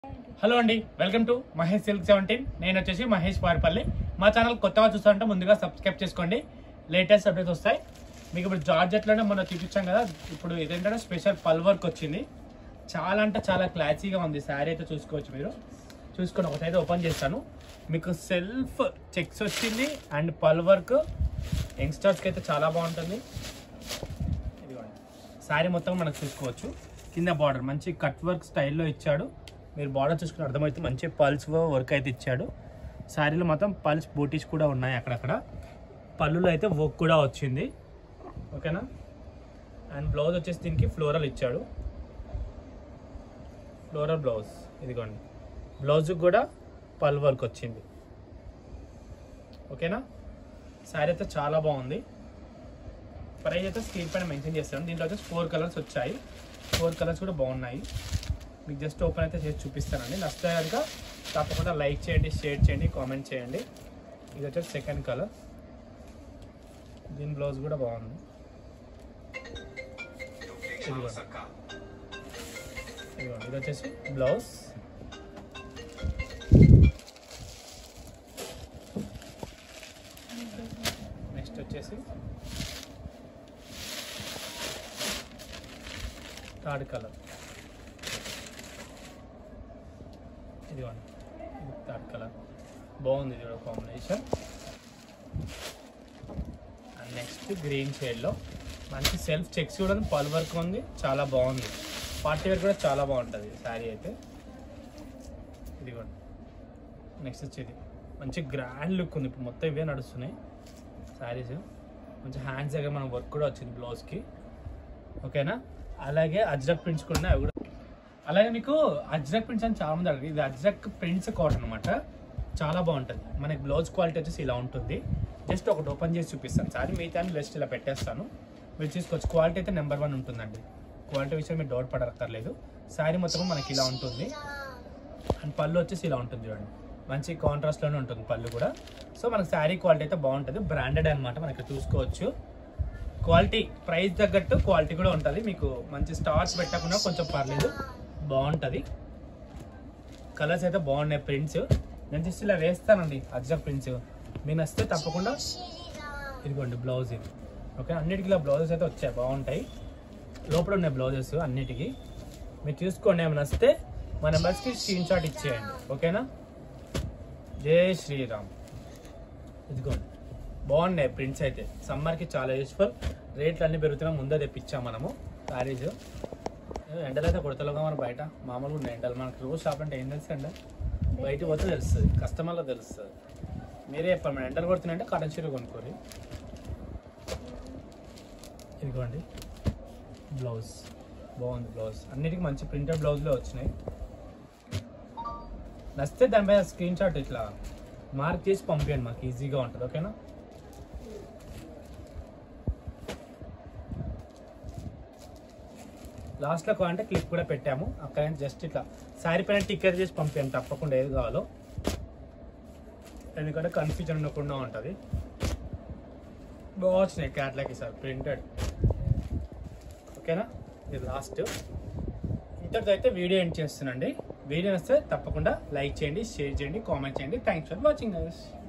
Hello అండి welcome to Mahesh silk seventeen నేను వచ్చేసి మహేష్ వారిపల్లి మా ఛానల్ కొత్తగా చూస్తారంటే ముందుగా సబ్స్క్రైబ్ చేసుకోండి లేటెస్ట్ అప్డేట్స్ వస్తాయి మీకు ఇప్పుడు జార్జెట్లోనే మొన్న చూపించాం కదా ఇప్పుడు ఇదేంటంటే స్పెషల్ పల్ వర్క్ వచ్చింది చాలా అంటే చాలా క్లాసీగా ఉంది శారీ అయితే చూసుకోవచ్చు మీరు చూసుకొని ఒకటైతే ఓపెన్ చేస్తాను మీకు సెల్ఫ్ చెక్స్ వచ్చింది అండ్ పల్ వర్క్ యంగ్స్టర్స్కి అయితే చాలా బాగుంటుంది ఇదిగోండి శారీ మొత్తం మనకు చూసుకోవచ్చు కింద బార్డర్ మంచి కట్ వర్క్ స్టైల్లో ఇచ్చాడు మీరు బార్డర్ చూసుకుని అర్థమైతే మంచి పల్స్ వర్క్ అయితే ఇచ్చాడు శారీలో మొత్తం పల్స్ బూటీస్ కూడా ఉన్నాయి అక్కడక్కడ పళ్ళులో అయితే వర్క్ కూడా వచ్చింది ఓకేనా అండ్ బ్లౌజ్ వచ్చేసి దీనికి ఫ్లోరల్ ఇచ్చాడు ఫ్లోరల్ బ్లౌజ్ ఇదిగోండి బ్లౌజ్కి కూడా పల్ వర్క్ వచ్చింది ఓకేనా శారీ అయితే చాలా బాగుంది ప్రైస్ అయితే స్క్రీన్ పైన మెన్షన్ చేస్తాను దీంట్లో వచ్చేసి ఫోర్ కలర్స్ వచ్చాయి ఫోర్ కలర్స్ కూడా బాగున్నాయి మీకు జస్ట్ ఓపెన్ అయితే చేసి చూపిస్తానండి నచ్చితే కనుక తప్పకుండా లైక్ చేయండి షేర్ చేయండి కామెంట్ చేయండి ఇది వచ్చేసి సెకండ్ కలర్ దీని బ్లౌజ్ కూడా బాగుంది ఇదిగోండి. ఇదిగోండి ఇది వచ్చేసి బ్లౌజ్ నెక్స్ట్ వచ్చేసి థర్డ్ కలర్ ఇదిగోండి ఇది థర్డ్ కలర్ బాగుంది ఇది కాంబినేషన్ అండ్ నెక్స్ట్ గ్రీన్ షేడ్లో మంచి సెల్ఫ్ చెక్స్ కూడా పల్ వర్క్ ఉంది చాలా బాగుంది పార్టీ వేర్ కూడా చాలా బాగుంటుంది శారీ అయితే ఇదిగోండి నెక్స్ట్ వచ్చేది మంచి గ్రాండ్ లుక్ ఉంది ఇప్పుడు మొత్తం ఇవే నడుస్తున్నాయి శారీస్ మంచి హ్యాండ్స్ దగ్గర మన వర్క్ కూడా వచ్చింది బ్లౌజ్కి ఓకేనా అలాగే అజ్రక్ ప్రింట్స్ కూడా ఉన్నాయి అవి కూడా అలాగే మీకు అజ్రక్ ప్రింట్స్ అని చాలా మంది అడిగారు ఇది అజ్రక్ ప్రింట్స్ కాటన్ అనమాట చాలా బాగుంటుంది మనకి బ్లౌజ్ క్వాలిటీ వచ్చేసి ఇలా ఉంటుంది జస్ట్ ఒకటి ఓపెన్ చేసి చూపిస్తాను సారీ మిగతా జస్ట్ ఇలా పెట్టేస్తాను మీరు చూసుకోవచ్చు క్వాలిటీ అయితే నెంబర్ వన్ ఉంటుందండి క్వాలిటీ విషయం మీరు డౌట్ పడక్కర్లేదు శారీ మొత్తం మనకి ఇలా ఉంటుంది అండ్ పళ్ళు వచ్చేసి ఇలా ఉంటుంది చూడండి మంచి కాంట్రాస్ట్లోనే ఉంటుంది పళ్ళు కూడా సో మనకి శారీ క్వాలిటీ అయితే బాగుంటుంది బ్రాండెడ్ అనమాట మనకి చూసుకోవచ్చు క్వాలిటీ ప్రైస్ తగ్గట్టు క్వాలిటీ కూడా ఉంటుంది మీకు మంచి స్టార్స్ పెట్టకుండా కొంచెం పర్లేదు బాగుంటుంది కలర్స్ అయితే బాగున్నాయి ప్రింట్స్ నేను జస్ట్ ఇలా వేస్తానండి అజ్రక్ ప్రింట్స్ మీకు నచ్చితే తప్పకుండా ఇదిగోండి బ్లౌజ్ ఇది ఓకే అన్నిటికీ ఇలా బ్లౌజెస్ అయితే వచ్చాయి బాగుంటాయి లోపల ఉన్నాయి బ్లౌజెస్ అన్నిటికీ మీరు చూసుకోండి ఏమైనా నచ్చితే మా నెంబర్స్కి స్క్రీన్ షాట్ ఇచ్చేయండి ఓకేనా జై శ్రీరామ్ ఇదిగోండి బాగున్నాయి ప్రింట్స్ అయితే సమ్మర్కి చాలా యూస్ఫుల్ రేట్లు అన్ని పెరుగుతున్నా ముందే తెప్పించాం మనము శారీస్ ఎండలు అయితే కొడతలుగా మనం బయట మామూలుగా ఉన్నాయి ఎండలు మనకి రోజు షాప్ అంటే ఏం తెలుసు ఎండ బయట పోతే తెలుస్తుంది కస్టమర్లో తెలుస్తుంది మీరే చెప్పండి మన ఎండలు కొడుతున్నాయంటే కాటన్ చీర కొనుక్కోరి ఇదిగోండి బ్లౌజ్ బాగుంది బ్లౌజ్ అన్నిటికీ మంచి ప్రింటెడ్ బ్లౌజ్లో వచ్చినాయి నచ్చితే దానిపై స్క్రీన్ షాట్ ఇట్లా మార్క్ చేసి పంపించండి మాకు ఈజీగా ఉంటుంది ఓకేనా లాస్ట్లో కావాలంటే క్లిప్ కూడా పెట్టాము అక్కడ జస్ట్ ఇట్లా శారీ పైన టికెట్ చేసి పంపించండి తప్పకుండా ఏది కావాలో ఎందుకంటే కన్ఫ్యూజన్ ఉండకుండా ఉంటుంది బాగా వచ్చినాయి క్యాట్లాకి సార్ ప్రింటెడ్ ఓకేనా ఇది లాస్ట్ ఇంతటితో అయితే వీడియో ఎండ్ చేస్తున్నాండి వీడియో వస్తే తప్పకుండా లైక్ చేయండి షేర్ చేయండి కామెంట్ చేయండి థ్యాంక్స్ ఫర్ వాచింగ్ గైస్